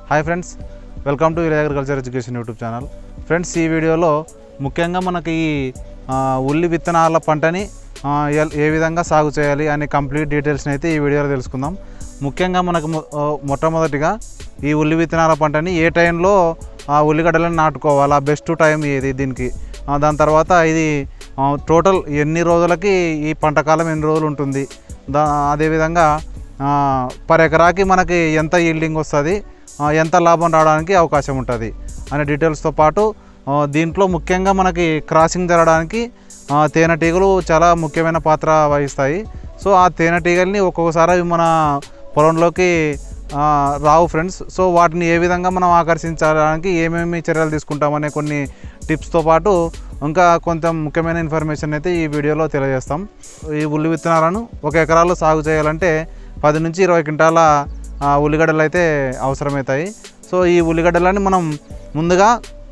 hi friends welcome to village agriculture education YouTube channel friends ఈ వీడియోలో ముఖ్యంగా మనకి ఈ ఆ, ఉల్లి విత్తనాల పంటని ఆ, ఎల్- ఏ విధంగా సాగు చేయాలి అనే కంప్లీట్ డీటెయిల్స్ని అయితే ఈ వీడియోలో తెలుసుకుందాం ముఖ్యంగా మనకు మొ- ఆ, మొట్టమొదటిగా ఈ ఉల్లి విత్తనాల పంటని ఏ టైంలో ఆ ఉల్లిగడ్డలను నాటుకోవాలా బెస్ట్ టైం ఏది దీనికి ఆ, దాని తర్వాత ఇది ఆ, టోటల్ ఎన్ని రోజులకి ఈ పంట కాలం ఎన్ని రోజులు ఉంటుంది దా అదేవిధంగా ఆ, పర్ ఎకరాకి మనకి ఎంత ఈల్డింగ్ వస్తుంది ఆ, ఎంత లాభం రావడానికి అవకాశం ఉంటుంది అనే డీటెయిల్స్తో పాటు ఆ, దీంట్లో ముఖ్యంగా మనకి క్రాసింగ్ జరగడానికి ఆ, తేనెటీగలు చాలా ముఖ్యమైన పాత్ర వహిస్తాయి సో ఆ తేనెటీగల్ని ఒక్కొక్కసారి అవి మన పొలంలోకి ఆ, రావు ఫ్రెండ్స్ సో వాటిని ఏ విధంగా మనం ఆకర్షించడానికి ఏమేమి చర్యలు తీసుకుంటామనే కొన్ని టిప్స్తో పాటు ఇంకా కొంచెం ముఖ్యమైన ఇన్ఫర్మేషన్ అయితే ఈ వీడియోలో తెలియజేస్తాం ఈ ఉల్లి విత్తనాలను ఒక ఎకరాల్లో సాగు చేయాలంటే పది నుంచి ఇరవై క్వింటాల ఆ, ఉల్లిగడ్డలు అయితే అవసరమవుతాయి సో ఈ ఉల్లిగడ్డలని మనం ముందుగా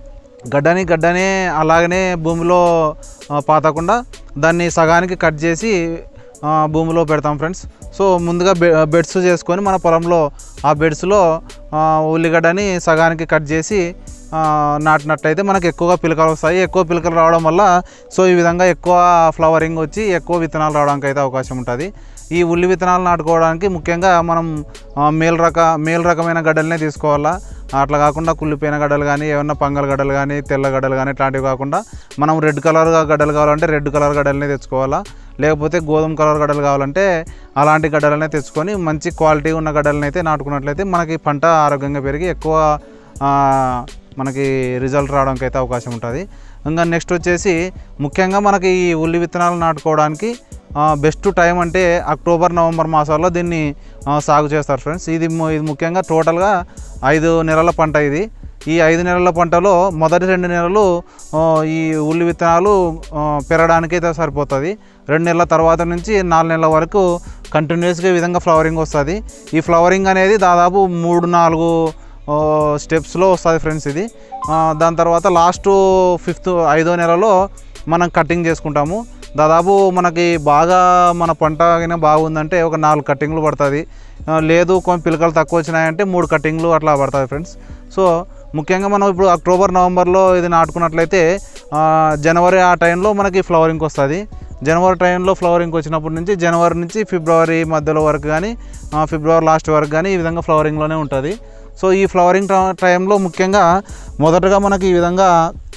గడ్డని గడ్డని అలాగనే భూమిలో ఆ, పాతకుండా దాన్ని సగానికి కట్ చేసి ఆ, భూమిలో పెడతాం ఫ్రెండ్స్ సో ముందుగా బె బెడ్స్ చేసుకొని మన పొలంలో ఆ బెడ్స్లో ఆ, ఉల్లిగడ్డని సగానికి కట్ చేసి ఆ, నాటినట్టయితే మనకు ఎక్కువగా పిలకలు వస్తాయి ఎక్కువ పిలకలు రావడం వల్ల సో ఈ విధంగా ఎక్కువ ఫ్లవరింగ్ వచ్చి ఎక్కువ విత్తనాలు రావడానికి అయితే అవకాశం ఉంటుంది ఈ ఉల్లి విత్తనాలు నాటుకోవడానికి ముఖ్యంగా మనం ఆ, మేల్ రక మేల్ రకమైన గడ్డలనే తీసుకోవాలా అట్లా కాకుండా కుళ్ళిపోయిన గడ్డలు కానీ ఏమన్నా పంగల్ గడ్డలు కానీ తెల్ల గడ్డలు కానీ ఇట్లాంటివి కాకుండా మనం రెడ్ కలర్ గడ్డలు కావాలంటే రెడ్ కలర్ గడ్డలనే తెచ్చుకోవాలా లేకపోతే గోధుమ కలర్ గడ్డలు కావాలంటే అలాంటి గడ్డలనే తెచ్చుకొని మంచి క్వాలిటీ ఉన్న గడ్డలను అయితే నాటుకున్నట్లయితే మనకి పంట ఆరోగ్యంగా పెరిగి ఎక్కువ ఆ, మనకి రిజల్ట్ రావడానికి అయితే అవకాశం ఉంటుంది ఇంకా నెక్స్ట్ వచ్చేసి ముఖ్యంగా మనకి ఈ ఉల్లి విత్తనాలు నాటుకోవడానికి బెస్ట్ టైం అంటే అక్టోబర్ నవంబర్ మాసాల్లో దీన్ని ఆ, సాగు చేస్తారు ఫ్రెండ్స్ ఇది ము- ఇది ముఖ్యంగా టోటల్గా ఐదు నెలల పంట ఇది ఈ ఐదు నెలల పంటలో మొదటి రెండు నెలలు ఆ, ఈ ఉల్లి విత్తనాలు ఆ, పెరగడానికి అయితే సరిపోతుంది రెండు నెలల తర్వాత నుంచి నాలుగు నెలల వరకు కంటిన్యూస్గా ఈ విధంగా ఫ్లవరింగ్ వస్తుంది ఈ ఫ్లవరింగ్ అనేది దాదాపు మూడు నాలుగు స్టెప్స్లో వస్తుంది ఫ్రెండ్స్ ఇది ఆ, దాని తర్వాత లాస్ట్ ఫిఫ్త్ ఐదో నెలలో మనం కటింగ్ చేసుకుంటాము దాదాపు మనకి బాగా మన పంట అయినా బాగుందంటే ఒక నాలుగు కటింగ్లు పడుతుంది ఆ, లేదు కొన్ని పిలకలు తక్కువ వచ్చినాయంటే మూడు కటింగ్లు అట్లా పడుతుంది ఫ్రెండ్స్ సో ముఖ్యంగా మనం ఇప్పుడు అక్టోబర్ నవంబర్లో ఇది నాటుకున్నట్లయితే ఆ, జనవరి ఆ టైంలో మనకి ఫ్లవరింగ్ వస్తుంది జనవరి టైంలో ఫ్లవరింగ్ వచ్చినప్పటి నుంచి జనవరి నుంచి ఫిబ్రవరి మధ్యలో వరకు కానీ ఆ, ఫిబ్రవరి లాస్ట్ వరకు కానీ ఈ విధంగా ఫ్లవరింగ్లోనే ఉంటుంది సో ఈ ఫ్లవరింగ్ టై- టైంలో ముఖ్యంగా మొదటగా మనకి ఈ విధంగా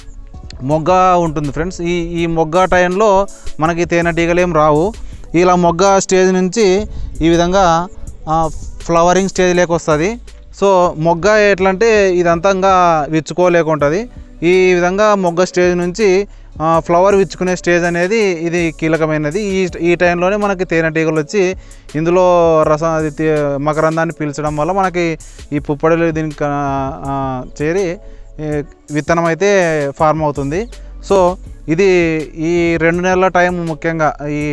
మొగ్గ ఉంటుంది ఫ్రెండ్స్ ఈ ఈ మొగ్గ టైంలో మనకి తేనెటీగలు ఏం రావు ఇలా మొగ్గ స్టేజ్ నుంచి ఈ విధంగా ఆ, ఫ్లవరింగ్ స్టేజ్ లేక వస్తుంది సో మొగ్గ ఎట్లా అంటే ఇదంతా ఇంకా విచ్చుకోలేక ఉంటుంది ఈ విధంగా మొగ్గ స్టేజ్ నుంచి ఆ, ఫ్లవర్ విచ్చుకునే స్టేజ్ అనేది ఇది కీలకమైనది ఈ ఈ టైంలోనే మనకి తేనెటీగలు వచ్చి ఇందులో రసం అది తే- మకరందాన్ని పీల్చడం వల్ల మనకి ఈ పుప్పడిలు దీనికి ఆ, ఆ, చేరి ఈ విత్తనం అయితే ఫార్మ్ అవుతుంది సో ఇది ఈ రెండు నెలల టైం ముఖ్యంగా ఈ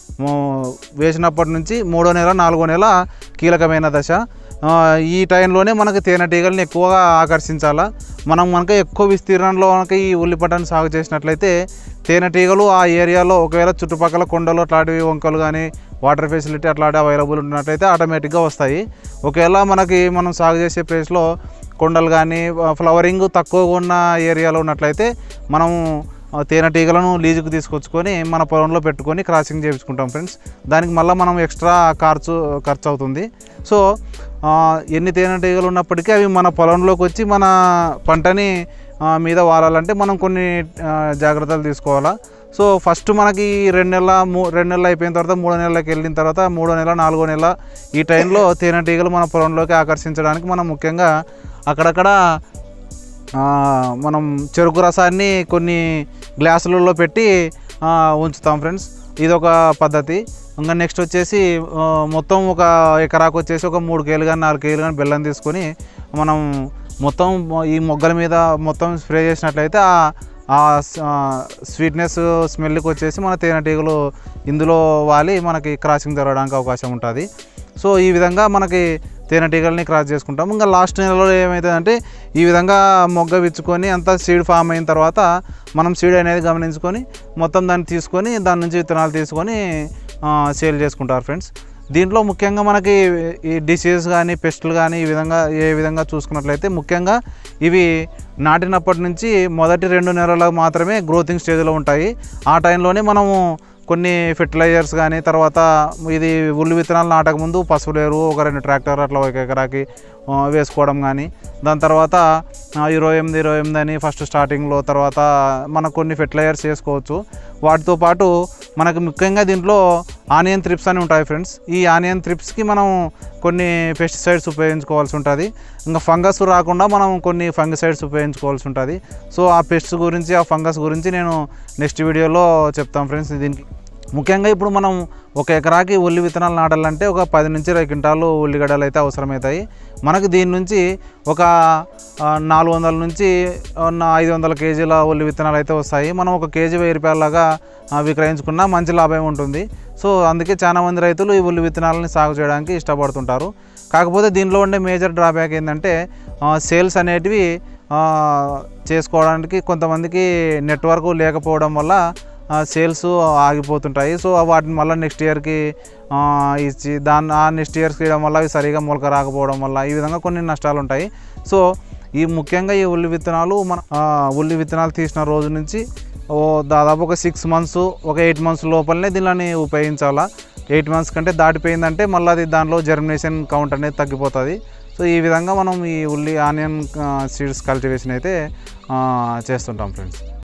మో- వేసినప్పటి నుంచి మూడో నెల నాలుగో నెల కీలకమైన దశ ఆ, ఈ టైంలోనే మనకి తేనెటీగల్ని ఎక్కువగా ఆకర్షించాలా మనం మనకి ఎక్కువ విస్తీర్ణంలో మనకి ఈ ఉల్లిపట్టను సాగు చేసినట్లయితే తేనెటీగలు ఆ ఏరియాలో ఒకవేళ చుట్టుపక్కల కొండలు అట్లాంటివి వంకలు కానీ వాటర్ ఫెసిలిటీ అట్లాంటి అవైలబుల్ ఉన్నట్లయితే ఆటోమేటిక్గా వస్తాయి ఒకవేళ మనకి మనం సాగు చేసే ప్లేస్లో కొండలు కానీ ఫ్లవరింగ్ తక్కువగా ఉన్న ఏరియాలో ఉన్నట్లయితే మనం ఆ, తేనెటీగలను లీజుకు తీసుకొచ్చుకొని మన పొలంలో పెట్టుకొని క్రాసింగ్ చేయించుకుంటాం ఫ్రెండ్స్ దానికి మళ్ళీ మనం ఎక్స్ట్రా ఖర్చు ఖర్చు అవుతుంది సో ఆ, ఎన్ని తేనెటీగలు ఉన్నప్పటికీ అవి మన పొలంలోకి వచ్చి మన పంటని ఆ, మీద వాలాలంటే మనం కొన్ని ఆ, జాగ్రత్తలు తీసుకోవాలా సో ఫస్ట్ మనకి ఈ రెండు నెలల మూ రెండు నెలలు అయిపోయిన తర్వాత మూడో నెలలకు వెళ్ళిన తర్వాత మూడో నెల నాలుగో నెల ఈ టైంలో తేనెటీగలు మన పొలంలోకి ఆకర్షించడానికి మనం ముఖ్యంగా అక్కడక్కడ ఆ, మనం చెరుకు రసాన్ని కొన్ని గ్లాసులలో పెట్టి ఆ, ఉంచుతాం ఫ్రెండ్స్ ఇది ఒక పద్ధతి ఇంకా నెక్స్ట్ వచ్చేసి ఆ, మొత్తం ఒక ఎకరాకు వచ్చేసి ఒక మూడు కేలు కానీ నాలుగు కేలు కానీ బెల్లం తీసుకొని మనం మొత్తం ఈ మొగ్గల మీద మొత్తం స్ప్రే చేసినట్లయితే ఆ- ఆ స్వీట్నెస్ స్మెల్కి వచ్చేసి మన తేనెటీగలు ఇందులో వాలి మనకి క్రాసింగ్ జరగడానికి అవకాశం ఉంటుంది సో ఈ విధంగా మనకి తేనెటీగల్ని క్రాస్ చేసుకుంటాం ఇంకా లాస్ట్ నెలలో ఏమవుతుందంటే ఈ విధంగా మొగ్గ విచ్చుకొని అంతా సీడ్ ఫామ్ అయిన తర్వాత మనం సీడ్ అనేది గమనించుకొని మొత్తం దాన్ని తీసుకొని దాని నుంచి విత్తనాలు తీసుకొని సేల్ చేసుకుంటారు ఫ్రెండ్స్ దీంట్లో ముఖ్యంగా మనకి ఈ డిసీజ్ కానీ పెస్టులు కానీ ఈ విధంగా ఏ విధంగా చూసుకున్నట్లయితే ముఖ్యంగా ఇవి నాటినప్పటి నుంచి మొదటి రెండు నెలలకు మాత్రమే గ్రోతింగ్ స్టేజ్లో ఉంటాయి ఆ టైంలోనే మనము కొన్ని ఫెర్టిలైజర్స్ కానీ తర్వాత ఇది ఉల్లి విత్తనాలు నాటక ముందు పశువుల ఎరువు ఒక రెండు ట్రాక్టర్ అట్లా ఒక ఎకరాకి ఆ, వేసుకోవడం కానీ దాని తర్వాత ఆ, ఇరవై ఎనిమిది ఇరవై ఎనిమిది అని ఫస్ట్ స్టార్టింగ్లో తర్వాత మనకు కొన్ని ఫెర్టిలైజర్స్ వేసుకోవచ్చు వాటితో పాటు మనకు ముఖ్యంగా దీంట్లో ఆనియన్ త్రిప్స్ అని ఉంటాయి ఫ్రెండ్స్ ఈ ఆనియన్ త్రిప్స్కి మనం కొన్ని పెస్టిసైడ్స్ ఉపయోగించుకోవాల్సి ఉంటుంది ఇంకా ఫంగస్ రాకుండా మనం కొన్ని ఫంగిసైడ్స్ ఉపయోగించుకోవాల్సి ఉంటుంది సో ఆ పెస్ట్ గురించి ఆ ఫంగస్ గురించి నేను నెక్స్ట్ వీడియోలో చెప్తాను ఫ్రెండ్స్ దీనికి ముఖ్యంగా ఇప్పుడు మనం ఒక ఎకరాకి ఉల్లి విత్తనాలు నాటాలంటే ఒక పది నుంచి ఇరవై క్వింటాలు ఉల్లిగడ్డలు అయితే అవసరమవుతాయి మనకు దీని నుంచి ఒక ఆ, నాలుగు వందల నుంచి ఐదు వందల కేజీల ఉల్లి విత్తనాలు అయితే వస్తాయి మనం ఒక కేజీ వెయ్యి రూపాయలలాగా ఆ, విక్రయించుకున్నా మంచి లాభం ఉంటుంది సో అందుకే చాలా మంది రైతులు ఈ ఉల్లి విత్తనాలని సాగు చేయడానికి ఇష్టపడుతుంటారు కాకపోతే దీనిలో ఉండే మేజర్ డ్రాబ్యాక్ ఏంటంటే సేల్స్ అనేటివి ఆ, చేసుకోవడానికి కొంతమందికి నెట్వర్క్ లేకపోవడం వల్ల సేల్స్ ఆగిపోతుంటాయి సో వాటిని మళ్ళీ నెక్స్ట్ ఇయర్కి ఇచ్చి దాన్ని ఆ నెక్స్ట్ ఇయర్స్కి ఇవ్వడం వల్ల అవి సరిగా మొలక రాకపోవడం వల్ల ఈ విధంగా కొన్ని నష్టాలు ఉంటాయి సో ఈ ముఖ్యంగా ఈ ఉల్లి విత్తనాలు మన ఆ, ఉల్లి విత్తనాలు తీసిన రోజు నుంచి ఓ దాదాపు ఒక సిక్స్ మంత్స్ ఒక ఎయిట్ మంత్స్ లోపలనే దీనిని ఉపయోగించాలా ఎయిట్ మంత్స్ కంటే దాటిపోయిందంటే మళ్ళీ అది దానిలో జర్మినేషన్ కౌంట్ అనేది తగ్గిపోతుంది సో ఈ విధంగా మనం ఈ ఉల్లి ఆనియన్ సీడ్స్ కల్టివేషన్ అయితే ఆ, చేస్తుంటాం ఫ్రెండ్స్